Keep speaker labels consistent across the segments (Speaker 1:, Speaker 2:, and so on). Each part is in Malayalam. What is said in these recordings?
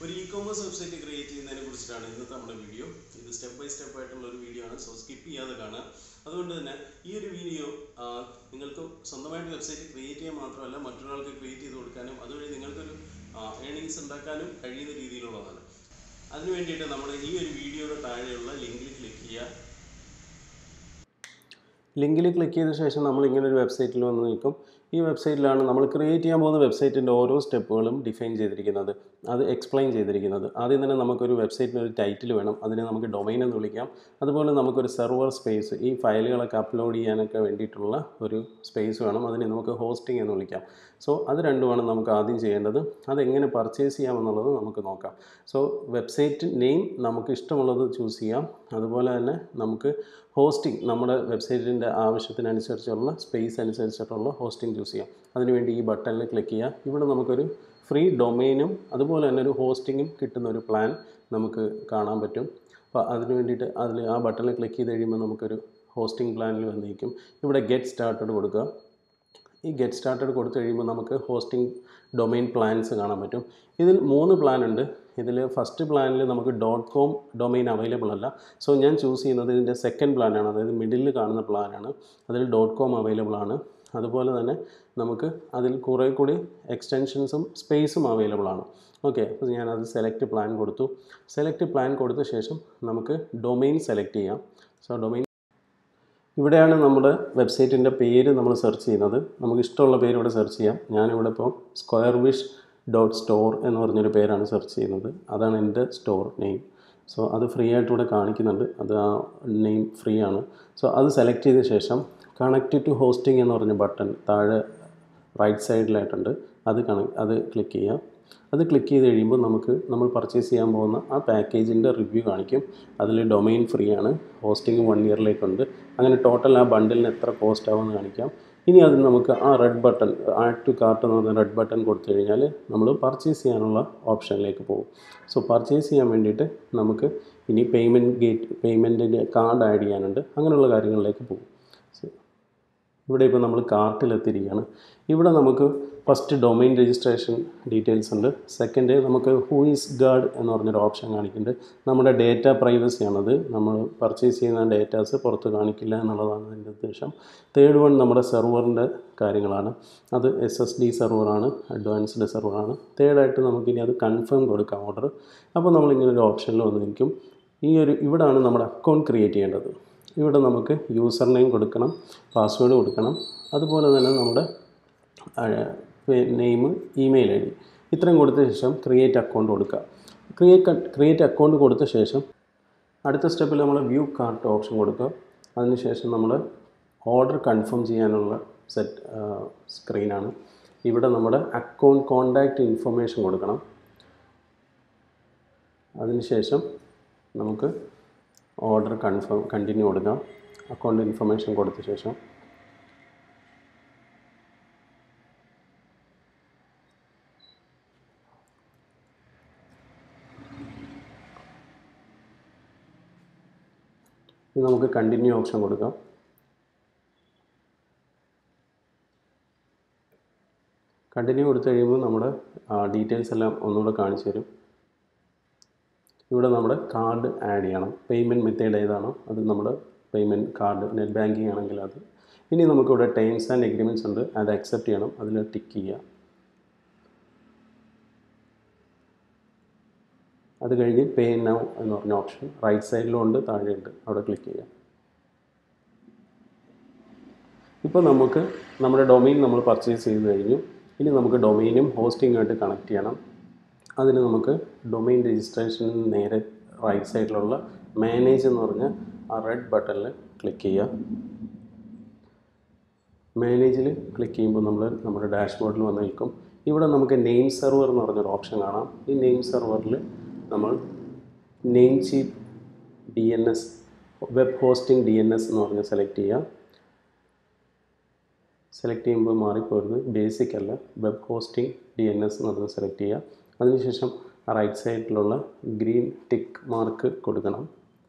Speaker 1: ഒരു ഇ കോമേഴ്സ് വെബ്സൈറ്റ് ക്രിയേറ്റ് ചെയ്യുന്നതിനെ കുറിച്ചിട്ടാണ് ഇന്നത്തെ നമ്മുടെ വീഡിയോ ഇത് സ്റ്റെപ്പ് ബൈ സ്റ്റെപ്പ് ആയിട്ടുള്ള ഒരു വീഡിയോ ആണ് സോ സ്കിപ്പ് ചെയ്യാതെ കാണുക അതുകൊണ്ട് തന്നെ ഈ ഒരു വീഡിയോ നിങ്ങൾക്ക് സ്വന്തമായിട്ട് വെബ്സൈറ്റ് ക്രിയേറ്റ് ചെയ്യാൻ മാത്രമല്ല മറ്റൊരാൾക്ക് ക്രിയേറ്റ് ചെയ്ത് കൊടുക്കാനും അതുവഴി നിങ്ങൾക്കൊരു ഏണിങ്സ് ഉണ്ടാക്കാനും കഴിയുന്ന രീതിയിലുള്ളതാണ് അതിനു വേണ്ടിയിട്ട് നമ്മുടെ ഈ ഒരു വീഡിയോയുടെ താഴെയുള്ള ലിങ്കിൽ ക്ലിക്ക് ചെയ്യുക
Speaker 2: ലിങ്കിൽ ക്ലിക്ക് ചെയ്ത ശേഷം നമ്മൾ ഇങ്ങനെ ഒരു വെബ്സൈറ്റിൽ വന്ന് നിൽക്കും ഈ വെബ്സൈറ്റിലാണ് നമ്മൾ ക്രിയേറ്റ് ചെയ്യാൻ പോകുന്ന വെബ്സൈറ്റിൻ്റെ ഓരോ സ്റ്റെപ്പുകളും ഡിഫൈൻ ചെയ്തിരിക്കുന്നത് അത് എക്സ്പ്ലെയിൻ ചെയ്തിരിക്കുന്നത് ആദ്യം തന്നെ നമുക്കൊരു വെബ്സൈറ്റിന് ഒരു ടൈറ്റിൽ വേണം അതിനെ നമുക്ക് ഡൊമൈൻ എന്ന് വിളിക്കാം അതുപോലെ നമുക്കൊരു സെർവർ സ്പേസ് ഈ ഫയലുകളൊക്കെ അപ്ലോഡ് ചെയ്യാനൊക്കെ വേണ്ടിയിട്ടുള്ള ഒരു സ്പേസ് വേണം അതിനെ നമുക്ക് ഹോസ്റ്റിംഗ് എന്ന് വിളിക്കാം സോ അത് രണ്ടുമാണ് നമുക്ക് ആദ്യം ചെയ്യേണ്ടത് അതെങ്ങനെ പർച്ചേസ് ചെയ്യാമെന്നുള്ളത് നമുക്ക് നോക്കാം സോ വെബ്സൈറ്റ് നെയിം നമുക്ക് ഇഷ്ടമുള്ളത് ചൂസ് ചെയ്യാം അതുപോലെ തന്നെ നമുക്ക് ഹോസ്റ്റിംഗ് നമ്മുടെ വെബ്സൈറ്റിൻ്റെ ആവശ്യത്തിനനുസരിച്ചുള്ള സ്പേസ് അനുസരിച്ചിട്ടുള്ള ഹോസ്റ്റിംഗ് ചൂസ് ചെയ്യാം അതിനുവേണ്ടി ഈ ബട്ടണിൽ ക്ലിക്ക് ചെയ്യുക ഇവിടെ നമുക്കൊരു ഫ്രീ ഡൊമൈനും അതുപോലെ തന്നെ ഒരു ഹോസ്റ്റിങ്ങും കിട്ടുന്ന ഒരു പ്ലാൻ നമുക്ക് കാണാൻ പറ്റും അപ്പോൾ അതിന് വേണ്ടിയിട്ട് അതിൽ ആ ബട്ടണിൽ ക്ലിക്ക് ചെയ്ത് കഴിയുമ്പോൾ നമുക്കൊരു ഹോസ്റ്റിംഗ് പ്ലാനിൽ വന്നിരിക്കും ഇവിടെ ഗെറ്റ് സ്റ്റാർട്ടഡ് കൊടുക്കുക ഈ ഗെറ്റ് സ്റ്റാർട്ടഡ് കൊടുത്തു കഴിയുമ്പോൾ നമുക്ക് ഹോസ്റ്റിംഗ് ഡൊമൈൻ പ്ലാൻസ് കാണാൻ പറ്റും ഇതിൽ മൂന്ന് പ്ലാൻ ഉണ്ട് ഇതിൽ ഫസ്റ്റ് പ്ലാനിൽ നമുക്ക് ഡോട്ട് കോം ഡൊമൈൻ അവൈലബിൾ അല്ല സോ ഞാൻ ചൂസ് ചെയ്യുന്നത് ഇതിൻ്റെ സെക്കൻഡ് പ്ലാനാണ് അതായത് മിഡിലിൽ കാണുന്ന പ്ലാനാണ് അതിൽ ഡോട്ട് കോം അവൈലബിൾ ആണ് അതുപോലെ തന്നെ നമുക്ക് അതിൽ കുറേ കൂടി എക്സ്റ്റൻഷൻസും സ്പേസും അവൈലബിൾ ആണ് ഓക്കെ അപ്പോൾ ഞാനത് സെലക്ട് പ്ലാൻ കൊടുത്തു സെലക്ട് പ്ലാൻ കൊടുത്ത ശേഷം നമുക്ക് ഡൊമൈൻ സെലക്ട് ചെയ്യാം സോ ഡൊമൈൻ ഇവിടെയാണ് നമ്മുടെ വെബ്സൈറ്റിൻ്റെ പേര് നമ്മൾ സെർച്ച് ചെയ്യുന്നത് നമുക്ക് ഇഷ്ടമുള്ള പേര് ഇവിടെ സെർച്ച് ചെയ്യാം ഞാനിവിടെ ഇപ്പോൾ സ്ക്വയർ വിഷ് ഡോട്ട് സ്റ്റോർ എന്ന് പറഞ്ഞൊരു പേരാണ് സെർച്ച് ചെയ്യുന്നത് അതാണ് എൻ്റെ സ്റ്റോർ നെയിം സോ അത് ഫ്രീ ആയിട്ട് ഇവിടെ കാണിക്കുന്നുണ്ട് അത് ആ നെയിം ഫ്രീ ആണ് സോ അത് സെലക്ട് ചെയ്ത ശേഷം കണക്റ്റ് ടു ഹോസ്റ്റിംഗ് എന്ന് പറഞ്ഞ ബട്ടൺ താഴെ റൈറ്റ് സൈഡിലായിട്ടുണ്ട് അത് കണക്ട് അത് ക്ലിക്ക് ചെയ്യാം അത് ക്ലിക്ക് ചെയ്ത് കഴിയുമ്പോൾ നമുക്ക് നമ്മൾ പർച്ചേസ് ചെയ്യാൻ പോകുന്ന ആ പാക്കേജിൻ്റെ റിവ്യൂ കാണിക്കും അതിൽ ഡൊമൈൻ ഫ്രീ ആണ് ഹോസ്റ്റിംഗ് വൺ ഇയറിലേക്കുണ്ട് അങ്ങനെ ടോട്ടൽ ആ ബണ്ടിലിന് എത്ര കോസ്റ്റ് ആവുമെന്ന് കാണിക്കാം ഇനി അത് നമുക്ക് ആ red button add to cart എന്ന് പറഞ്ഞ റെഡ് ബട്ടൺ കൊടുത്തു കഴിഞ്ഞാൽ നമ്മൾ പർച്ചേസ് ചെയ്യാനുള്ള ഓപ്ഷനിലേക്ക് പോകും സോ പർച്ചേസ് ചെയ്യാൻ വേണ്ടിയിട്ട് നമുക്ക് ഇനി പേയ്മെൻറ്റ് ഗേറ്റ് പേയ്മെൻറ്റിൻ്റെ കാർഡ് ആഡ് ചെയ്യാനുണ്ട് അങ്ങനെയുള്ള കാര്യങ്ങളിലേക്ക് പോകും സോ ഇവിടെ ഇപ്പോൾ നമ്മൾ കാർട്ടിലെത്തിയിരിക്കുകയാണ് ഇവിടെ നമുക്ക് ഫസ്റ്റ് ഡൊമൈൻ രജിസ്ട്രേഷൻ ഡീറ്റെയിൽസ് ഉണ്ട് സെക്കൻഡ് നമുക്ക് ഹൂ ഈസ് ഗാർഡ് എന്ന് പറഞ്ഞൊരു ഓപ്ഷൻ കാണിക്കുന്നുണ്ട് നമ്മുടെ ഡേറ്റ പ്രൈവസിയാണത് നമ്മൾ പർച്ചേസ് ചെയ്യുന്ന ഡേറ്റാസ് പുറത്ത് കാണിക്കില്ല എന്നുള്ളതാണ് അതിൻ്റെ ഉദ്ദേശം തേർഡ് വൺ നമ്മുടെ സെർവറിൻ്റെ കാര്യങ്ങളാണ് അത് എസ് എസ് ഡി സെർവറാണ് അഡ്വാൻസ്ഡ് സെർവറാണ് തേർഡായിട്ട് നമുക്കിനി അത് കൺഫേം കൊടുക്കാം ഓർഡർ അപ്പോൾ നമ്മളിങ്ങനെ ഒരു ഓപ്ഷനിൽ വന്ന് നിൽക്കും ഈ ഒരു ഇവിടാണ് നമ്മുടെ അക്കൗണ്ട് ക്രിയേറ്റ് ചെയ്യേണ്ടത് ഇവിടെ നമുക്ക് യൂസർ നെയിം കൊടുക്കണം പാസ്വേഡ് കൊടുക്കണം അതുപോലെ തന്നെ നമ്മുടെ നെയിം ഇമെയിൽ ഐ ഡി ഇത്രയും കൊടുത്ത ശേഷം ക്രിയേറ്റ് അക്കൗണ്ട് കൊടുക്കുക ക്രിയേറ്റ് ക്രിയേറ്റ് അക്കൗണ്ട് കൊടുത്ത ശേഷം അടുത്ത സ്റ്റെപ്പിൽ നമ്മൾ വ്യൂ കാർട്ട് ഓപ്ഷൻ കൊടുക്കുക അതിനുശേഷം നമ്മൾ ഓർഡർ കൺഫേം ചെയ്യാനുള്ള സെറ്റ് സ്ക്രീനാണ് ഇവിടെ നമ്മുടെ അക്കൗണ്ട് കോണ്ടാക്റ്റ് ഇൻഫർമേഷൻ കൊടുക്കണം അതിനുശേഷം നമുക്ക് ഓർഡർ കൺഫേം കണ്ടിന്യൂ കൊടുക്കാം അക്കൗണ്ട് ഇൻഫർമേഷൻ കൊടുത്ത ശേഷം ഇനി നമുക്ക് കണ്ടിന്യൂ ഓപ്ഷൻ കൊടുക്കാം കണ്ടിന്യൂ കൊടുത്തു കഴിയുമ്പോൾ നമ്മുടെ ഡീറ്റെയിൽസ് എല്ലാം ഒന്നുകൂടെ കാണിച്ചു തരും ഇവിടെ നമ്മുടെ കാർഡ് ആഡ് ചെയ്യണം പേയ്മെൻറ്റ് മെത്തേഡ് ഏതാണോ അത് നമ്മുടെ പേയ്മെൻറ്റ് കാർഡ് നെറ്റ് ബാങ്കിങ് ആണെങ്കിൽ അത് ഇനി നമുക്കിവിടെ ടേംസ് ആൻഡ് എഗ്രിമെൻറ്റ്സ് ഉണ്ട് അത് അക്സെപ്റ്റ് ചെയ്യണം അതിൽ ടിക്ക് ചെയ്യുക അത് കഴിഞ്ഞ് പേ നൗ എന്ന് പറഞ്ഞ ഓപ്ഷൻ റൈറ്റ് സൈഡിലും ഉണ്ട് താഴെയുണ്ട് അവിടെ ക്ലിക്ക് ചെയ്യുക ഇപ്പോൾ നമുക്ക് നമ്മുടെ ഡൊമൈൻ നമ്മൾ പർച്ചേസ് ചെയ്ത് കഴിഞ്ഞു ഇനി നമുക്ക് ഡൊമൈനും ഹോസ്റ്റിങ്ങുമായിട്ട് കണക്ട് ചെയ്യണം അതിന് നമുക്ക് ഡൊമൈൻ രജിസ്ട്രേഷന് നേരെ റൈറ്റ് സൈഡിലുള്ള മാനേജ് എന്ന് പറഞ്ഞ ആ റെഡ് ബട്ടണിൽ ക്ലിക്ക് ചെയ്യുക മാനേജിൽ ക്ലിക്ക് ചെയ്യുമ്പോൾ നമ്മൾ നമ്മുടെ ഡാഷ്ബോർഡിൽ വന്ന് നിൽക്കും ഇവിടെ നമുക്ക് നെയിം സെർവർ എന്ന് പറഞ്ഞൊരു ഓപ്ഷൻ കാണാം ഈ നെയിം സെർവറിൽ നമ്മൾ Namecheap D N S web hosting D N S എന്ന് പറഞ്ഞ് സെലക്ട് ചെയ്യുക സെലക്ട് ചെയ്യുമ്പോൾ മാറിപ്പോരുത് ബേസിക് അല്ല web hosting D N S എന്ന് പറഞ്ഞ് സെലക്ട് ചെയ്യുക അതിനുശേഷം റൈറ്റ് സൈഡിലുള്ള ഗ്രീൻ ടിക്ക് മാർക്ക് കൊടുക്കണം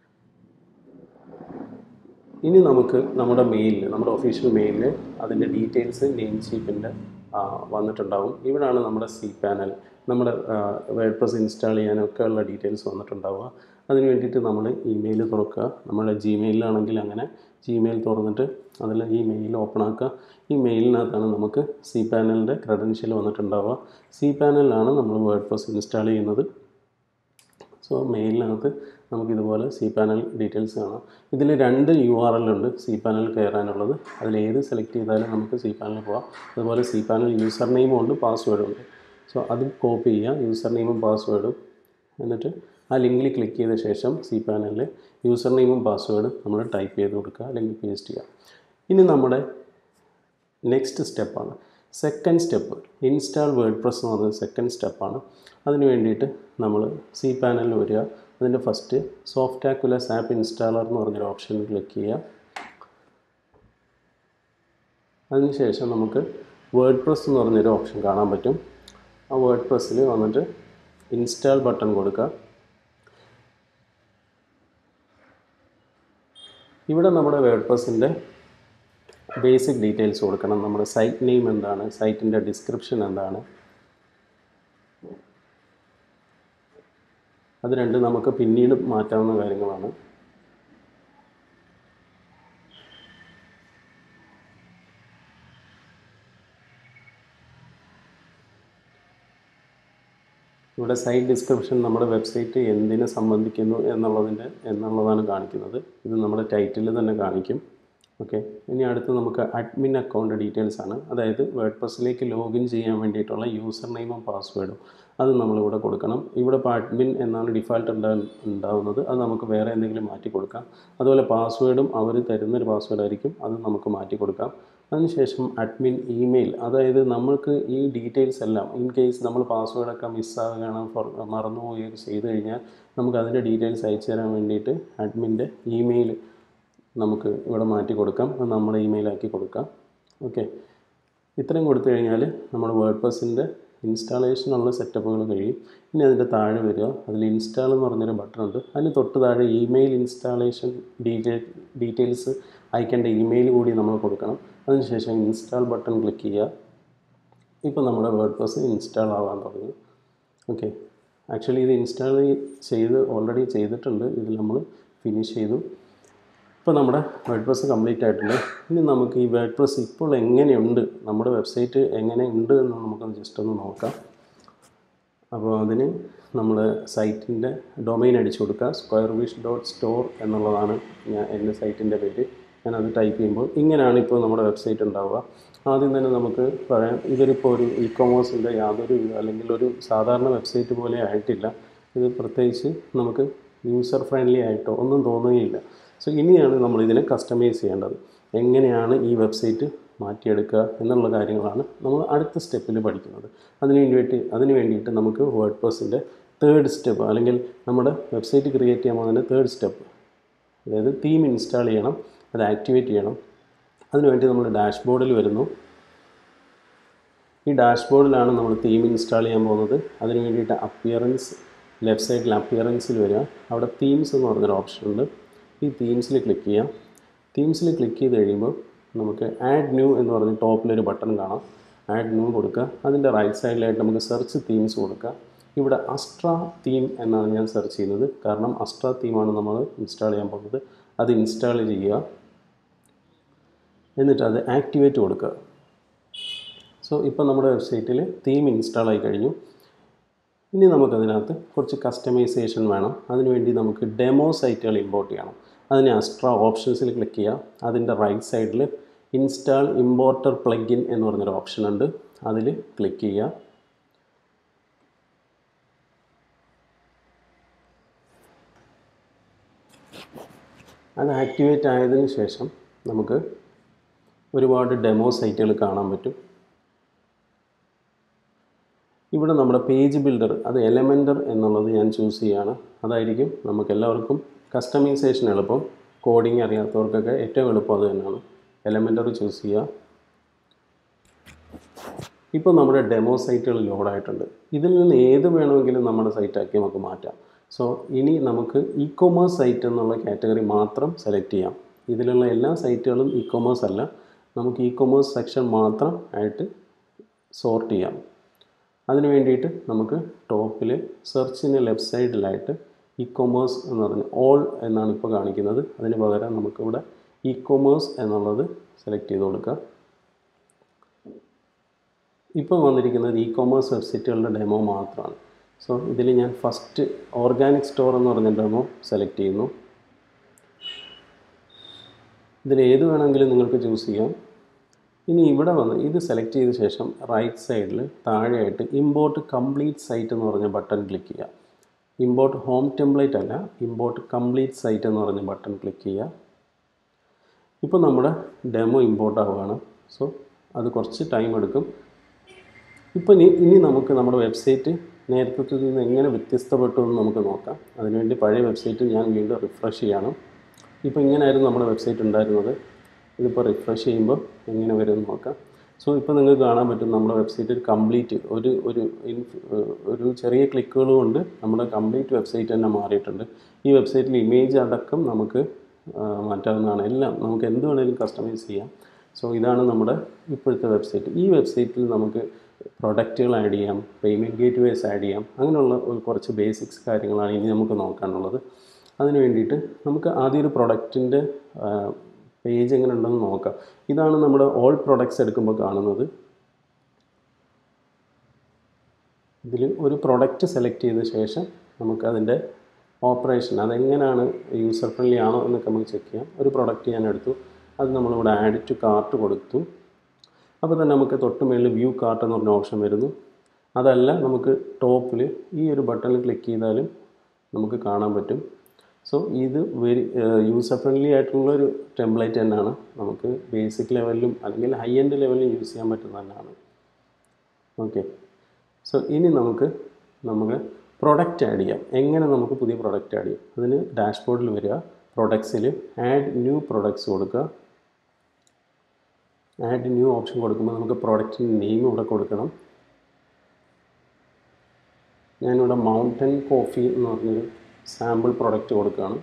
Speaker 2: ഇനി നമുക്ക് നമ്മുടെ മെയിലിൽ നമ്മുടെ ഒഫീഷ്യൽ മെയിലിൽ അതിൻ്റെ ഡീറ്റെയിൽസ് നെയിം ചീപ്പിൻ്റെ വന്നിട്ടുണ്ടാവും ഇവിടാണ് നമ്മുടെ സി പാനൽ നമ്മുടെ വേഡ് പ്രസ് ഇൻസ്റ്റാൾ ചെയ്യാനൊക്കെ ഉള്ള ഡീറ്റെയിൽസ് വന്നിട്ടുണ്ടാവുക അതിന് വേണ്ടിയിട്ട് നമ്മൾ ഇമെയിൽ തുറക്കുക നമ്മുടെ ജിമെയിലാണെങ്കിൽ അങ്ങനെ ജിമെയിൽ തുറന്നിട്ട് അതിൽ ഈ മെയിൽ ഓപ്പൺ ആക്കുക ഈ മെയിലിനകത്താണ് നമുക്ക് സി പാനലിൻ്റെ ക്രെഡൻഷ്യൽ വന്നിട്ടുണ്ടാവുക സി പാനലിലാണ് നമ്മൾ വേഡ് പ്രസ് ഇൻസ്റ്റാൾ ചെയ്യുന്നത് സോ മെയിലിനകത്ത് നമുക്കിതുപോലെ സി പാനൽ ഡീറ്റെയിൽസ് കാണാം ഇതിൽ രണ്ട് യു ആർ എൽ ഉണ്ട് സി പാനൽ കയറാനുള്ളത് അതിൽ ഏത് സെലക്ട് ചെയ്താലും നമുക്ക് സി പാനലിൽ പോവാം അതുപോലെ സി പാനൽ യൂസർ നെയിമും ഉണ്ട് പാസ്വേഡും ഉണ്ട് സോ അത് കോപ്പി ചെയ്യുക യൂസർ നെയിമും പാസ്വേഡും എന്നിട്ട് ആ ലിങ്കിൽ ക്ലിക്ക് ചെയ്ത ശേഷം സി പാനലിൽ യൂസർ നെയിമും പാസ്വേഡും നമ്മൾ ടൈപ്പ് ചെയ്ത് കൊടുക്കുക അല്ലെങ്കിൽ പേസ്റ്റ് ചെയ്യുക ഇനി നമ്മുടെ നെക്സ്റ്റ് സ്റ്റെപ്പാണ് second step install WordPress എന്ന് പറയുന്നത് സെക്കൻഡ് സ്റ്റെപ്പാണ് അതിന് വേണ്ടിയിട്ട് നമ്മൾ സി പാനലിൽ വരിക അതിൻ്റെ first Softaculous app installer എന്ന് പറഞ്ഞൊരു ഓപ്ഷൻ ക്ലിക്ക് ചെയ്യുക അതിനുശേഷം നമുക്ക് വേർഡ് പ്രസ് എന്ന് പറഞ്ഞൊരു ഓപ്ഷൻ കാണാൻ പറ്റും ആ വേർഡ് പ്രസ്സിൽ വന്നിട്ട് ഇൻസ്റ്റാൾ ബട്ടൺ കൊടുക്കുക ഇവിടെ നമ്മുടെ വേർഡ് പ്രസ്സിൻ്റെ ബേസിക് ഡീറ്റെയിൽസ് കൊടുക്കണം നമ്മുടെ സൈറ്റ് നെയിം എന്താണ് സൈറ്റിൻ്റെ ഡിസ്ക്രിപ്ഷൻ എന്താണ് അത് രണ്ട് നമുക്ക് പിന്നീട് മാറ്റാവുന്ന കാര്യങ്ങളാണ് ഇവിടെ സൈറ്റ് ഡിസ്ക്രിപ്ഷൻ നമ്മുടെ വെബ്സൈറ്റ് എന്തിനെ സംബന്ധിക്കുന്നു എന്നുള്ളതിൻ്റെ എന്നുള്ളതാണ് കാണിക്കുന്നത് ഇത് നമ്മുടെ ടൈറ്റിൽ തന്നെ കാണിക്കും ഓക്കെ ഇനി അടുത്ത് നമുക്ക് അഡ്മിൻ അക്കൗണ്ട് ഡീറ്റെയിൽസ് ആണ് അതായത് വേർഡ് പ്രസ്സിലേക്ക് ലോഗിൻ ചെയ്യാൻ വേണ്ടിയിട്ടുള്ള യൂസർ നെയിമും പാസ്വേഡും അത് നമ്മളിവിടെ കൊടുക്കണം ഇവിടെ ഇപ്പോൾ അഡ്മിൻ എന്നാണ് ഡിഫാൾട്ട് ഉണ്ടാ ഉണ്ടാവുന്നത് അത് നമുക്ക് വേറെ എന്തെങ്കിലും മാറ്റി കൊടുക്കാം അതുപോലെ പാസ്വേഡും അവർ തരുന്നൊരു പാസ്വേഡ് ആയിരിക്കും അത് നമുക്ക് മാറ്റി കൊടുക്കാം അതിനുശേഷം അഡ്മിൻ ഇമെയിൽ അതായത് നമ്മൾക്ക് ഈ ഡീറ്റെയിൽസ് എല്ലാം ഇൻ കേസ് നമ്മൾ പാസ്വേഡൊക്കെ മിസ്സാവുകയാണ് ഫോർ മറന്നു പോവുകയൊക്കെ ചെയ്ത് കഴിഞ്ഞാൽ നമുക്ക് അതിൻ്റെ ഡീറ്റെയിൽസ് അയച്ചു തരാൻ വേണ്ടിയിട്ട് അഡ്മിൻ്റെ ഇമെയിൽ നമുക്ക് ഇവിടെ മാറ്റി കൊടുക്കാം അത് നമ്മുടെ ഇമെയിലാക്കി കൊടുക്കാം ഓക്കെ ഇത്രയും കൊടുത്തു കഴിഞ്ഞാൽ നമ്മുടെ വേർഡ് പ്രസിൻ്റെ ഇൻസ്റ്റാളേഷനുള്ള സെറ്റപ്പുകൾ കഴിയും ഇനി അതിൻ്റെ താഴെ വരിക അതിൽ ഇൻസ്റ്റാൾ എന്ന് പറഞ്ഞൊരു ബട്ടൺ ഉണ്ട് അതിന് തൊട്ട് താഴെ ഇമെയിൽ ഇൻസ്റ്റാളേഷൻ ഡീറ്റെയിൽ ഡീറ്റെയിൽസ് അയക്കേണ്ട ഇമെയിൽ കൂടി നമ്മൾ കൊടുക്കണം അതിനുശേഷം ഇൻസ്റ്റാൾ ബട്ടൺ ക്ലിക്ക് ചെയ്യുക ഇപ്പോൾ നമ്മുടെ വേർഡ് പ്രസ് ഇൻസ്റ്റാൾ ആവാൻ തുടങ്ങി ഓക്കെ ആക്ച്വലി ഇത് ഇൻസ്റ്റാൾ ചെയ്ത് ഓൾറെഡി ചെയ്തിട്ടുണ്ട് ഇതിൽ നമ്മൾ ഫിനിഷ് ചെയ്തു ഇപ്പോൾ നമ്മുടെ വേർഡ് പ്രസ് കംപ്ലീറ്റ് ആയിട്ടുണ്ട് ഇനി നമുക്ക് ഈ വേർഡ് പ്രസ് ഇപ്പോൾ എങ്ങനെയുണ്ട് നമ്മുടെ വെബ്സൈറ്റ് എങ്ങനെയുണ്ട് എന്ന് നമുക്കൊന്ന് ജസ്റ്റ് ഒന്ന് നോക്കാം അപ്പോൾ അതിന് നമ്മൾ സൈറ്റിൻ്റെ ഡൊമൈൻ അടിച്ചു കൊടുക്കുക സ്ക്വയർ വിഷ് ഡോട്ട് സ്റ്റോർ എന്നുള്ളതാണ് ഞാൻ എൻ്റെ സൈറ്റിൻ്റെ പേര് ഞാനത് ടൈപ്പ് ചെയ്യുമ്പോൾ ഇങ്ങനെയാണ് ഇപ്പോൾ നമ്മുടെ വെബ്സൈറ്റ് ഉണ്ടാവുക ആദ്യം തന്നെ നമുക്ക് പറയാം ഇതൊരിപ്പോൾ ഒരു ഇ കൊമേഴ്സിൻ്റെ യാതൊരു അല്ലെങ്കിൽ ഒരു സാധാരണ വെബ്സൈറ്റ് പോലെ ആയിട്ടില്ല ഇത് പ്രത്യേകിച്ച് നമുക്ക് യൂസർ ഫ്രണ്ട്ലി ആയിട്ടോ ഒന്നും തോന്നുകയില്ല സോ ഇനിയാണ് നമ്മൾ ഇതിനെ കസ്റ്റമൈസ് ചെയ്യേണ്ടത് എങ്ങനെയാണ് ഈ വെബ്സൈറ്റ് മാറ്റിയെടുക്കുക എന്നുള്ള കാര്യങ്ങളാണ് നമ്മൾ അടുത്ത സ്റ്റെപ്പിൽ പഠിക്കുന്നത് അതിന് വേണ്ടിയിട്ട് അതിന് വേണ്ടിയിട്ട് നമുക്ക് വേർഡ് പ്രസിൻ്റെ തേർഡ് സ്റ്റെപ്പ് അല്ലെങ്കിൽ നമ്മുടെ വെബ്സൈറ്റ് ക്രിയേറ്റ് ചെയ്യാൻ പോകുന്നതിൻ്റെ തേർഡ് സ്റ്റെപ്പ് അതായത് തീം ഇൻസ്റ്റാൾ ചെയ്യണം അത് ആക്ടിവേറ്റ് ചെയ്യണം അതിനുവേണ്ടി നമ്മൾ ഡാഷ്ബോർഡിൽ വരുന്നു ഈ ഡാഷ്ബോർഡിലാണ് നമ്മൾ തീം ഇൻസ്റ്റാൾ ചെയ്യാൻ പോകുന്നത് അതിന് വേണ്ടിയിട്ട് അപ്പിയറൻസ് ലെഫ്റ്റ് സൈഡിൽ അപ്പിയറൻസിൽ വരിക അവിടെ തീംസ് എന്ന് പറഞ്ഞൊരു ഓപ്ഷൻ ഉണ്ട് ഈ തീംസിൽ ക്ലിക്ക് ചെയ്യാം തീംസിൽ ക്ലിക്ക് ചെയ്ത് കഴിയുമ്പോൾ നമുക്ക് ആഡ് ന്യൂ എന്ന് പറഞ്ഞ് ടോപ്പിലൊരു ബട്ടൺ കാണാം ആഡ് ന്യൂ കൊടുക്കുക അതിൻ്റെ റൈറ്റ് സൈഡിലായിട്ട് നമുക്ക് സെർച്ച് തീംസ് കൊടുക്കുക ഇവിടെ അസ്ട്ര തീം എന്നാണ് ഞാൻ സെർച്ച് ചെയ്യുന്നത് കാരണം അസ്ട്ര തീമാണ് നമ്മൾ ഇൻസ്റ്റാൾ ചെയ്യാൻ പോകുന്നത് അത് ഇൻസ്റ്റാൾ ചെയ്യുക എന്നിട്ട് അത് ആക്ടിവേറ്റ് കൊടുക്കുക സോ ഇപ്പോൾ നമ്മുടെ വെബ്സൈറ്റിൽ തീം ഇൻസ്റ്റാൾ ആയി കഴിഞ്ഞു ഇനി നമുക്കതിനകത്ത് കുറച്ച് കസ്റ്റമൈസേഷൻ വേണം അതിനുവേണ്ടി നമുക്ക് ഡെമോ സൈറ്റുകൾ ഇമ്പോർട്ട് ചെയ്യണം അതിന് അസ്ട്ര ഓപ്ഷൻസിൽ ക്ലിക്ക് ചെയ്യുക അതിൻ്റെ റൈറ്റ് സൈഡിൽ ഇൻസ്റ്റാൾ ഇമ്പോർട്ടർ പ്ലഗിൻ എന്ന് പറഞ്ഞൊരു ഓപ്ഷൻ ഉണ്ട് അതിൽ ക്ലിക്ക് ചെയ്യുക അത് ആക്ടിവേറ്റ് ആയതിനു ശേഷം നമുക്ക് ഒരുപാട് ഡെമോ സൈറ്റുകൾ കാണാൻ പറ്റും ഇവിടെ നമ്മുടെ പേജ് ബിൽഡർ അത് എലമെൻറ്റർ എന്നുള്ളത് ഞാൻ ചൂസ് ചെയ്യുകയാണ് അതായിരിക്കും നമുക്ക് എല്ലാവർക്കും കസ്റ്റമൈസേഷൻ എളുപ്പം കോഡിങ് അറിയാത്തവർക്കൊക്കെ ഏറ്റവും എളുപ്പം അത് തന്നെയാണ് എലമെൻറ്റർ ചൂസ് ചെയ്യുക ഇപ്പോൾ നമ്മുടെ ഡെമോ സൈറ്റുകൾ ലോഡായിട്ടുണ്ട് ഇതിൽ നിന്ന് ഏത് വേണമെങ്കിലും നമ്മുടെ സൈറ്റാക്കി നമുക്ക് മാറ്റാം സോ ഇനി നമുക്ക് ഇ കൊമേഴ്സ് സൈറ്റ് എന്നുള്ള കാറ്റഗറി മാത്രം സെലക്ട് ചെയ്യാം ഇതിലുള്ള എല്ലാ സൈറ്റുകളും ഇ കൊമേഴ്സ് അല്ല നമുക്ക് ഇ കൊമേഴ്സ് സെക്ഷൻ മാത്രം ആയിട്ട് സോർട്ട് ചെയ്യാം അതിന് വേണ്ടിയിട്ട് നമുക്ക് ടോപ്പിൽ സെർച്ചിന് ലെഫ്റ്റ് സൈഡിലായിട്ട് ഇ കൊമേഴ്സ് എന്ന് പറഞ്ഞ് ഓൾ എന്നാണ് ഇപ്പോൾ കാണിക്കുന്നത് അതിന് പകരം നമുക്കിവിടെ ഇ കൊമേഴ്സ് എന്നുള്ളത് സെലക്ട് ചെയ്ത് കൊടുക്കാം ഇപ്പോൾ വന്നിരിക്കുന്നത് ഇ കൊമേഴ്സ് വെബ്സൈറ്റുകളുടെ ഡെമോ മാത്രമാണ് സോ ഇതിൽ ഞാൻ ഫസ്റ്റ് ഓർഗാനിക് സ്റ്റോർ എന്ന് പറഞ്ഞ ഡെമോ സെലക്ട് ചെയ്യുന്നു ഇതിൽ ഏത് വേണമെങ്കിലും നിങ്ങൾക്ക് ചൂസ് ചെയ്യാം ഇനി ഇവിടെ വന്ന് ഇത് സെലക്ട് ചെയ്ത ശേഷം റൈറ്റ് സൈഡിൽ താഴെയായിട്ട് ഇമ്പോർട്ട് കംപ്ലീറ്റ് സൈറ്റ് എന്ന് പറഞ്ഞ ബട്ടൺ ക്ലിക്ക് ചെയ്യുക ഇമ്പോർട്ട് ഹോം ടെംപ്ലേറ്റ് അല്ല ഇമ്പോർട്ട് കംപ്ലീറ്റ് സൈറ്റ് എന്ന് പറഞ്ഞ ബട്ടൺ ക്ലിക്ക് ചെയ്യുക ഇപ്പോൾ നമ്മുടെ ഡെമോ ഇമ്പോർട്ട് ആവുകയാണ് സോ അത് കുറച്ച് ടൈം എടുക്കും ഇപ്പോൾ ഇനി ഇനി നമുക്ക് നമ്മുടെ വെബ്സൈറ്റ് നേരത്തെ നിന്ന് എങ്ങനെ വ്യത്യസ്തപ്പെട്ടു എന്ന് നമുക്ക് നോക്കാം അതിനുവേണ്ടി പഴയ വെബ്സൈറ്റ് ഞാൻ വീണ്ടും റിഫ്രഷ് ചെയ്യണം ഇപ്പോൾ ഇങ്ങനെയായിരുന്നു നമ്മുടെ വെബ്സൈറ്റ് ഉണ്ടായിരുന്നത് ഇതിപ്പോൾ റിഫ്രഷ് ചെയ്യുമ്പോൾ എങ്ങനെ വരും എന്ന് നോക്കാം സോ ഇപ്പോൾ നിങ്ങൾക്ക് കാണാൻ പറ്റും നമ്മുടെ വെബ്സൈറ്റിൽ കംപ്ലീറ്റ് ഒരു ഒരു ഇൻഫ് ഒരു ചെറിയ ക്ലിക്കുകൾ കൊണ്ട് നമ്മുടെ കംപ്ലീറ്റ് വെബ്സൈറ്റ് തന്നെ മാറിയിട്ടുണ്ട് ഈ വെബ്സൈറ്റിൽ ഇമേജ് അടക്കം നമുക്ക് ആ, മാറ്റാവുന്നതാണ് എല്ലാം നമുക്ക് എന്ത് വേണമെങ്കിലും കസ്റ്റമൈസ് ചെയ്യാം സോ ഇതാണ് നമ്മുടെ ഇപ്പോഴത്തെ വെബ്സൈറ്റ് ഈ വെബ്സൈറ്റിൽ നമുക്ക് പ്രൊഡക്റ്റുകൾ ആഡ് ചെയ്യാം പേയ്മെൻറ്റ് ഗേറ്റ് വേസ് ആഡ് ചെയ്യാം അങ്ങനെയുള്ള ഒരു കുറച്ച് ബേസിക്സ് കാര്യങ്ങളാണ് ഇനി നമുക്ക് നോക്കാനുള്ളത് അതിന് വേണ്ടിയിട്ട് നമുക്ക് ആദ്യം ഒരു പ്രൊഡക്റ്റിൻ്റെ പേജ് എങ്ങനെ ഉണ്ടെന്ന് നോക്കാം ഇതാണ് നമ്മുടെ ഓൾ പ്രൊഡക്ട്സ് എടുക്കുമ്പോൾ കാണുന്നത് ഇതിൽ ഒരു പ്രൊഡക്റ്റ് സെലക്ട് ചെയ്ത ശേഷം നമുക്കതിൻ്റെ ഓപ്പറേഷൻ അതെങ്ങനെയാണ് യൂസർ ഫ്രണ്ട്ലി ആണോ എന്നൊക്കെ നമുക്ക് ചെക്ക് ചെയ്യാം ഒരു പ്രൊഡക്റ്റ് ഞാൻ എടുത്തു അത് നമ്മളിവിടെ ആഡ് ടു കാർട്ട് കൊടുത്തു അപ്പോൾ തന്നെ നമുക്ക് തൊട്ട് മേളിൽ വ്യൂ കാർട്ട് എന്ന് പറഞ്ഞ ഓപ്ഷൻ വരുന്നു അതല്ല നമുക്ക് ടോപ്പിൽ ഈ ഒരു ബട്ടണിൽ ക്ലിക്ക് ചെയ്താലും നമുക്ക് കാണാൻ പറ്റും സോ ഇത് വെരി യൂസർ ഫ്രണ്ട്ലി ആയിട്ടുള്ളൊരു ടെംപ്ലേറ്റ് തന്നെയാണ് നമുക്ക് ബേസിക് ലെവലിലും അല്ലെങ്കിൽ ഹൈ എൻഡ് ലെവലിലും യൂസ് ചെയ്യാൻ പറ്റുന്ന തന്നെയാണ് ഓക്കെ സോ ഇനി നമുക്ക് നമുക്ക് പ്രൊഡക്റ്റ് ആഡ് ചെയ്യാം എങ്ങനെ നമുക്ക് പുതിയ പ്രൊഡക്റ്റ് ആഡ് ചെയ്യാം അതിന് ഡാഷ്ബോർഡിൽ വരിക പ്രൊഡക്ട്സിൽ ആഡ് ന്യൂ പ്രൊഡക്ട്സ് കൊടുക്കുക ആഡ് ന്യൂ ഓപ്ഷൻ കൊടുക്കുമ്പോൾ നമുക്ക് പ്രോഡക്റ്റിൻ്റെ നെയിം ഇവിടെ കൊടുക്കണം ഞാനിവിടെ മൗണ്ടൻ കോഫി എന്ന് പറഞ്ഞൊരു സാമ്പിൾ പ്രൊഡക്റ്റ് കൊടുക്കുകയാണ്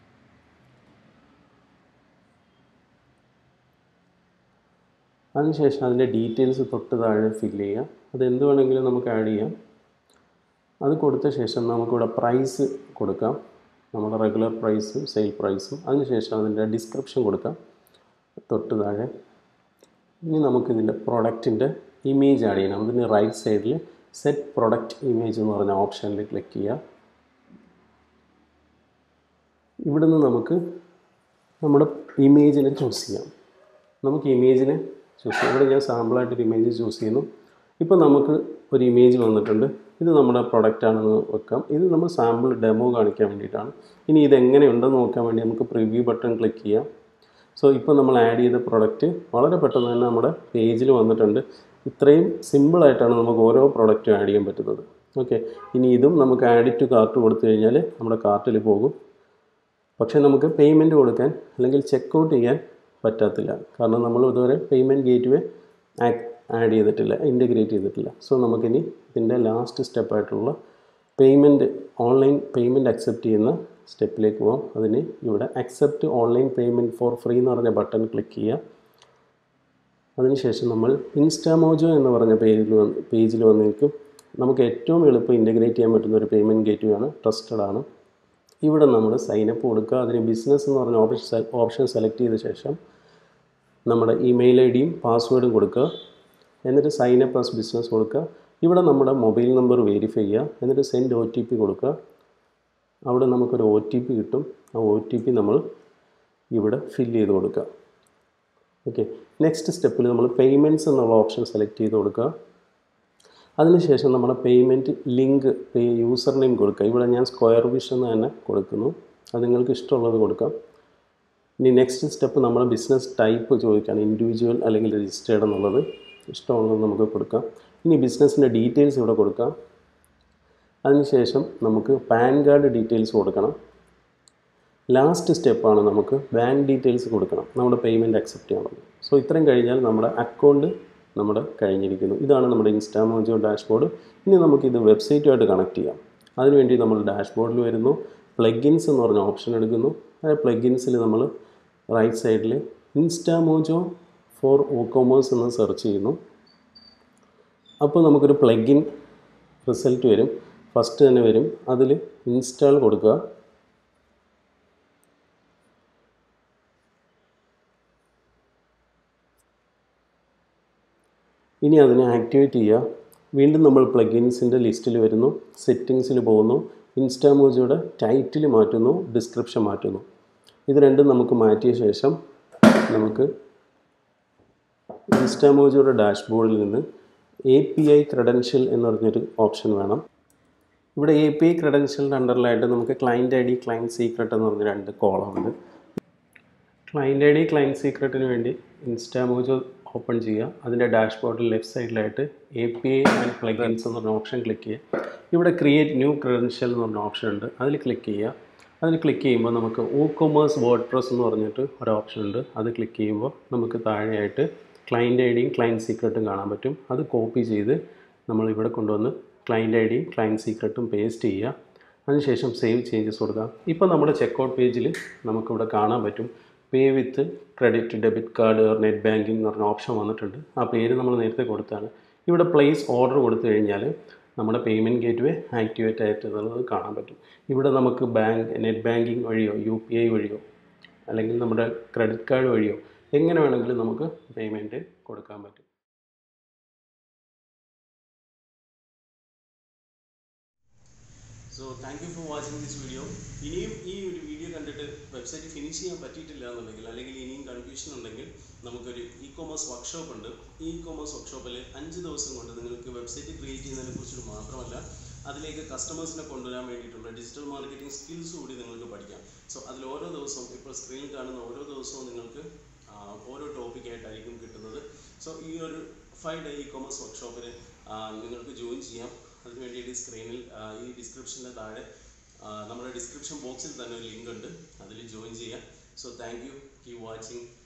Speaker 2: അതിനുശേഷം അതിൻ്റെ ഡീറ്റെയിൽസ് തൊട്ട് താഴെ ഫില്ല് ചെയ്യുക അത് എന്ത് വേണമെങ്കിലും നമുക്ക് ആഡ് ചെയ്യാം അത് കൊടുത്ത ശേഷം നമുക്കിവിടെ പ്രൈസ് കൊടുക്കാം നമ്മുടെ റെഗുലർ പ്രൈസും സെയിൽ പ്രൈസും അതിനുശേഷം അതിൻ്റെ ഡിസ്ക്രിപ്ഷൻ കൊടുക്കാം തൊട്ട് താഴെ ഇനി നമുക്കിതിൻ്റെ പ്രൊഡക്റ്റിൻ്റെ ഇമേജ് ആഡ് ചെയ്യണം അതിന് റൈറ്റ് സൈഡിൽ സെറ്റ് പ്രൊഡക്റ്റ് ഇമേജ് എന്ന് പറഞ്ഞ ഓപ്ഷനിൽ ക്ലിക്ക് ചെയ്യുക ഇവിടുന്ന് നമുക്ക് നമ്മുടെ ഇമേജിനെ ചൂസ് ചെയ്യാം നമുക്ക് ഇമേജിനെ ചൂസ് ചെയ്യാം ഇവിടെ ഞാൻ സാമ്പിളായിട്ടൊരു ഇമേജ് ചൂസ് ചെയ്യുന്നു ഇപ്പോൾ നമുക്ക് ഒരു ഇമേജ് വന്നിട്ടുണ്ട് ഇത് നമ്മുടെ പ്രൊഡക്റ്റ് ആണെന്ന് വെക്കാം ഇത് നമ്മൾ സാമ്പിൾ ഡെമോ കാണിക്കാൻ വേണ്ടിയിട്ടാണ് ഇനി ഇത് എങ്ങനെയുണ്ടെന്ന് നോക്കാൻ വേണ്ടി നമുക്ക് പ്രിവ്യൂ ബട്ടൺ ക്ലിക്ക് ചെയ്യാം സോ ഇപ്പോൾ നമ്മൾ ആഡ് ചെയ്ത പ്രൊഡക്റ്റ് വളരെ പെട്ടെന്ന് തന്നെ നമ്മുടെ പേജിൽ വന്നിട്ടുണ്ട് ഇത്രയും സിമ്പിളായിട്ടാണ് നമുക്ക് ഓരോ പ്രൊഡക്റ്റും ആഡ് ചെയ്യാൻ പറ്റുന്നത് ഓക്കെ ഇനി ഇതും നമുക്ക് ആഡ് ടു കാർട്ട് കൊടുത്തു കഴിഞ്ഞാൽ നമ്മുടെ കാർട്ടിൽ പോകും പക്ഷേ നമുക്ക് പേയ്മെൻറ്റ് കൊടുക്കാൻ അല്ലെങ്കിൽ ചെക്ക് ഔട്ട് ചെയ്യാൻ പറ്റത്തില്ല കാരണം നമ്മൾ ഇതുവരെ പേയ്മെൻറ്റ് ഗേറ്റ് വേ ആഡ് ചെയ്തിട്ടില്ല ഇൻറ്റഗ്രേറ്റ് ചെയ്തിട്ടില്ല സോ നമുക്കിനി ഇതിൻ്റെ ലാസ്റ്റ് സ്റ്റെപ്പായിട്ടുള്ള പേയ്മെൻറ്റ് ഓൺലൈൻ പേയ്മെൻറ്റ് അക്സെപ്റ്റ് ചെയ്യുന്ന സ്റ്റെപ്പിലേക്ക് പോകാം അതിന് ഇവിടെ accept online payment for free എന്ന് പറഞ്ഞ ബട്ടൺ ക്ലിക്ക് ചെയ്യുക അതിനുശേഷം നമ്മൾ ഇൻസ്റ്റാമോജോ എന്ന് പറഞ്ഞ പേജിൽ വന്ന് പേജിൽ വന്നിരിക്കും നമുക്ക് ഏറ്റവും എളുപ്പം ഇൻറ്റഗ്രേറ്റ് ചെയ്യാൻ പറ്റുന്ന ഒരു പേയ്മെൻറ്റ് ഗേറ്റ് വേ ആണ് ട്രസ്റ്റഡ് ആണ് ഇവിടെ നമ്മൾ സൈനപ്പ് കൊടുക്കുക അതിന് ബിസിനസ് എന്ന് പറഞ്ഞ ഓപ്ഷൻ ഓപ്ഷൻ സെലക്ട് ചെയ്ത ശേഷം നമ്മുടെ ഇമെയിൽ ഐ ഡിയും പാസ്വേഡും കൊടുക്കുക എന്നിട്ട് സൈനപ്പ് ആസ് ബിസിനസ് കൊടുക്കുക ഇവിടെ നമ്മുടെ മൊബൈൽ നമ്പർ വെരിഫൈ ചെയ്യുക എന്നിട്ട് സെൻഡ് ഒ ടി പി കൊടുക്കുക അവിടെ നമുക്കൊരു ഒ ടി പി കിട്ടും ആ ഒ ടി പി നമ്മൾ ഇവിടെ ഫില്ല് ചെയ്ത് കൊടുക്കുക ഓക്കെ നെക്സ്റ്റ് സ്റ്റെപ്പിൽ നമ്മൾ പേയ്മെൻറ്റ്സ് എന്നുള്ള ഓപ്ഷൻ സെലക്ട് ചെയ്ത് കൊടുക്കുക അതിനുശേഷം നമ്മുടെ payment link pay user name കൊടുക്കുക ഇവിടെ ഞാൻ സ്ക്വയർ വിഷ് എന്ന് തന്നെ കൊടുക്കുന്നു അത് നിങ്ങൾക്ക് ഇഷ്ടമുള്ളത് കൊടുക്കാം ഇനി നെക്സ്റ്റ് സ്റ്റെപ്പ് നമ്മുടെ ബിസിനസ് ടൈപ്പ് ചോദിക്കുകയാണ് ഇൻഡിവിജ്വൽ അല്ലെങ്കിൽ രജിസ്റ്റേർഡ് എന്നുള്ളത് ഇഷ്ടമുള്ളത് നമുക്ക് കൊടുക്കാം ഇനി ബിസിനസ്സിൻ്റെ ഡീറ്റെയിൽസ് ഇവിടെ കൊടുക്കാം അതിനുശേഷം നമുക്ക് പാൻ കാർഡ് ഡീറ്റെയിൽസ് കൊടുക്കണം ലാസ്റ്റ് സ്റ്റെപ്പാണ് നമുക്ക് ബാങ്ക് ഡീറ്റെയിൽസ് കൊടുക്കണം നമ്മുടെ പേയ്മെൻറ്റ് അക്സെപ്റ്റ് ചെയ്യണം സോ ഇത്രയും കഴിഞ്ഞാൽ നമ്മുടെ അക്കൗണ്ട് നമ്മുടെ കഴിഞ്ഞിരിക്കുന്നു ഇതാണ് നമ്മുടെ ഇൻസ്റ്റാമോജോ ഡാഷ്ബോർഡ് ഇനി നമുക്കിത് വെബ്സൈറ്റുമായിട്ട് കണക്ട് ചെയ്യാം അതിനുവേണ്ടി നമ്മൾ ഡാഷ്ബോർഡിൽ വരുന്നു പ്ലഗിൻസ് എന്ന് പറഞ്ഞ ഓപ്ഷൻ എടുക്കുന്നു ആ പ്ലഗിൻസിൽ നമ്മൾ റൈറ്റ് സൈഡിൽ ഇൻസ്റ്റാമോജോ ഫോർ ഓ കൊമേഴ്സ് എന്ന് സെർച്ച് ചെയ്യുന്നു അപ്പോൾ നമുക്കൊരു പ്ലഗിൻ റിസൾട്ട് വരും ഫസ്റ്റ് തന്നെ വരും അതിൽ ഇൻസ്റ്റാൾ കൊടുക്കുക ഇനി അതിനെ ആക്ടിവേറ്റ് ചെയ്യുക വീണ്ടും നമ്മൾ പ്ലഗിൻസിൻ്റെ ലിസ്റ്റിൽ വരുന്നു സെറ്റിങ്സിൽ പോകുന്നു ഇൻസ്റ്റാമോജിയുടെ ടൈറ്റിൽ മാറ്റുന്നു ഡിസ്ക്രിപ്ഷൻ മാറ്റുന്നു ഇത് രണ്ടും നമുക്ക് മാറ്റിയ ശേഷം നമുക്ക് ഇൻസ്റ്റാമോജിയുടെ ഡാഷ്ബോർഡിൽ നിന്ന് എ പി ഐ ക്രെഡൻഷ്യൽ എന്ന് പറഞ്ഞൊരു ഓപ്ഷൻ വേണം ഇവിടെ എ പി ഐ ക്രെഡൻഷ്യലിൻ്റെ അണ്ടറിലായിട്ട് നമുക്ക് client I D client secret എന്ന് പറഞ്ഞ രണ്ട് കോളം ഉണ്ട് ക്ലയൻറ്റ് ഐ ഡി ക്ലയൻറ്റ് സീക്രട്ടിന് വേണ്ടി ഇൻസ്റ്റാമോജോ ഓപ്പൺ ചെയ്യുക അതിൻ്റെ ഡാഷ്ബോർഡിൽ ലെഫ്റ്റ് സൈഡിലായിട്ട് A P I and plugins എന്ന് പറഞ്ഞ ഓപ്ഷൻ ക്ലിക്ക് ചെയ്യുക ഇവിടെ ക്രിയേറ്റ് ന്യൂ ക്രെഡൻഷ്യൽ എന്ന് പറഞ്ഞ ഓപ്ഷൻ ഉണ്ട് അതിൽ ക്ലിക്ക് ചെയ്യുക അതിൽ ക്ലിക്ക് ചെയ്യുമ്പോൾ നമുക്ക് ഓ കൊമേഴ്സ് വേർഡ് പ്രസ് എന്ന് പറഞ്ഞിട്ട് ഒരു ഓപ്ഷൻ ഉണ്ട് അത് ക്ലിക്ക് ചെയ്യുമ്പോൾ നമുക്ക് താഴെയായിട്ട് ക്ലയൻറ്റ് ഐ ഡിയും ക്ലയൻറ്റ് സീക്രട്ടും കാണാൻ പറ്റും അത് കോപ്പി ചെയ്ത് നമ്മൾ ഇവിടെ കൊണ്ടുവന്ന് ക്ലയൻറ്റ് ഐ ഡിയും ക്ലയൻറ്റ് സീക്രട്ടും പേസ്റ്റ് ചെയ്യുക അതിനുശേഷം സേവ് ചേഞ്ചസ് കൊടുക്കുക ഇപ്പോൾ നമ്മുടെ ചെക്കൗട്ട് പേജിൽ നമുക്കിവിടെ കാണാൻ പറ്റും pay with credit debit card net banking എന്ന് പറഞ്ഞ ഓപ്ഷൻ വന്നിട്ടുണ്ട് ആ പേര് നമ്മൾ നേരത്തെ കൊടുത്താണ് ഇവിടെ പ്ലേസ് ഓർഡർ കൊടുത്തു കഴിഞ്ഞാൽ നമ്മുടെ പേയ്മെൻറ്റ് ഗേറ്റ് വേ ആക്ടിവേറ്റ് ആയിട്ട് എന്നുള്ളത് കാണാൻ പറ്റും ഇവിടെ നമുക്ക് ബാങ്ക് നെറ്റ് ബാങ്കിങ് വഴിയോ യു പി ഐ വഴിയോ അല്ലെങ്കിൽ നമ്മുടെ ക്രെഡിറ്റ് കാർഡ് വഴിയോ എങ്ങനെ വേണമെങ്കിലും നമുക്ക് പേയ്മെൻറ്റ് കൊടുക്കാൻ പറ്റും
Speaker 1: so thank you for watching this video ഇനിയും ഈ ഒരു വീഡിയോ കണ്ടിട്ട് വെബ്സൈറ്റ് ഫിനിഷ് ചെയ്യാൻ പറ്റിയിട്ടില്ല എന്നുണ്ടെങ്കിൽ അല്ലെങ്കിൽ ഇനിയും കൺഫ്യൂഷൻ ഉണ്ടെങ്കിൽ നമുക്കൊരു ഇ കോമേഴ്സ് വർക്ക്ഷോപ്പ് ഉണ്ട് ഈ ഇ കോമേഴ്സ് വർക്ക്ഷോപ്പിൽ അഞ്ച് ദിവസം കൊണ്ട് നിങ്ങൾക്ക് വെബ്സൈറ്റ് ക്രിയേറ്റ് ചെയ്യുന്നതിനെ കുറിച്ചിട്ട് മാത്രമല്ല അതിലേക്ക് കസ്റ്റമേഴ്സിനെ കൊണ്ടുവരാൻ വേണ്ടിയിട്ടുള്ള ഡിജിറ്റൽ മാർക്കറ്റിംഗ് സ്കിൽസ് കൂടി നിങ്ങൾക്ക് പഠിക്കാം സോ അതിൽ ഓരോ ദിവസവും ഇപ്പോൾ സ്ക്രീനിൽ കാണുന്ന ഓരോ ദിവസവും നിങ്ങൾക്ക് ആ, ഓരോ ടോപ്പിക്കായിട്ടായിരിക്കും കിട്ടുന്നത് സോ ഈ ഒരു ഫൈവ് ഡേ ഇ കോമേഴ്സ് വർക്ക്ഷോപ്പിൽ നിങ്ങൾക്ക് ജോയിൻ ചെയ്യാം അതിന് വേണ്ടിയിട്ട് സ്ക്രീനിൽ ഈ ഡിസ്ക്രിപ്ഷൻ്റെ താഴെ ആ, നമ്മുടെ ഡിസ്ക്രിപ്ഷൻ ബോക്സിൽ തന്നെ ഒരു ലിങ്ക് ഉണ്ട് അതിൽ ജോയിൻ ചെയ്യാം so thank you keep watching